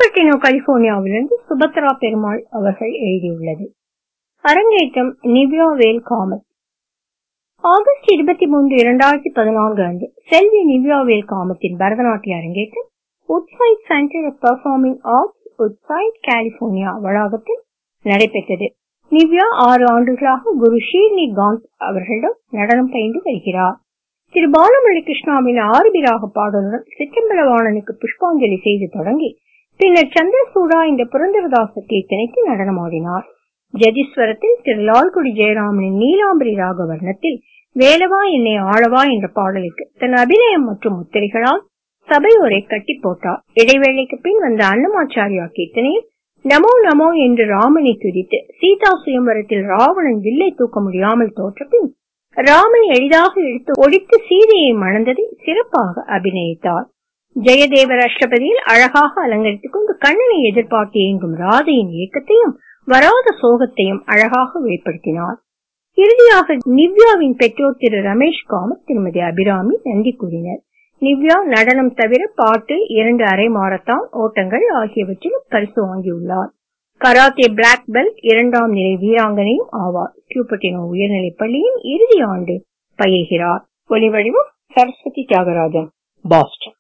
Cupertino கலிபோர்னியாவிலிருந்து Subhadra Perumal அவர்கள் எழுதியுள்ளது அரங்கேற்றம் நிவ்யா வேல் காமத் ஆகஸ்ட் இருபத்தி மூன்று இரண்டாயிரத்தி பதினான்கு அன்று செல்வி நிவ்யா வேல் காமத்தின் பரதநாட்டிய அரங்கேற்றம் Woodside centre of performing arts Woodside California வளாகத்தில் நடைபெற்றது நிவ்யா ஆறு ஆண்டுகளாக குரு ஷீர்னி காந்த் அவர்களிடம் நடனம் பயின்று வருகிறார் திரு பாலமுரளி கிருஷ்ணாவின் ஆறுபிராக பாடலுடன் சிற்றம்பலவாணனுக்கு புஷ்பாஞ்சலி செய்து தொடங்கி பின்னர் சந்திரசூடா என்ற புரந்தரதாச கீர்த்தனைக்கு நடனமாடினார் ஜதிஸ்வரத்தில் திரு லால்குடி ஜெயராமனின் நீலாம்பரி ராக வர்ணத்தில் வேலவா என்னை ஆளவா என்ற பாடலுக்கு தன் அபிநயம் மற்றும் முத்திரைகளால் சபையோரை கட்டி போட்டார் இடைவேளைக்கு பின் வந்த அன்னமாச்சாரியா கீர்த்தனையில் நமோ நமோ என்று ராமனை துதித்து சீதா சுயம்பரத்தில் ராவணன் வில்லை தூக்க முடியாமல் தோற்ற பின் ராமனை எளிதாக எடுத்து ஒடித்து சீதையை மணந்ததை சிறப்பாக அபிநயித்தார் ஜெயதேவர் அஷ்டபதியில் அழகாக அலங்கரித்துக் கொண்டு கண்ணனை எதிர்பார்த்து இயங்கும் ராதையின் இயக்கத்தையும் வராத சோகத்தையும் அழகாக வெளிப்படுத்தினார் இறுதியாக நிவ்யாவின் பெற்றோர் திரு ரமேஷ் காமத் திருமதி அபிராமி நன்றி கூறினர் நிவ்யா நடனம் தவிர பாட்டு இரண்டு அரை மாரத்தான் ஓட்டங்கள் ஆகியவற்றிலும் பரிசு வாங்கியுள்ளார் கராத்தே பிளாக் பெல்ட் இரண்டாம் நிலை வீராங்கனையும் ஆவார் கியூபட்டினோ உயர்நிலைப் பள்ளியின் இறுதி ஆண்டு பயில்கிறார் ஒலிவடிவம் சரஸ்வதி தியாகராஜன் பாஸ்டன்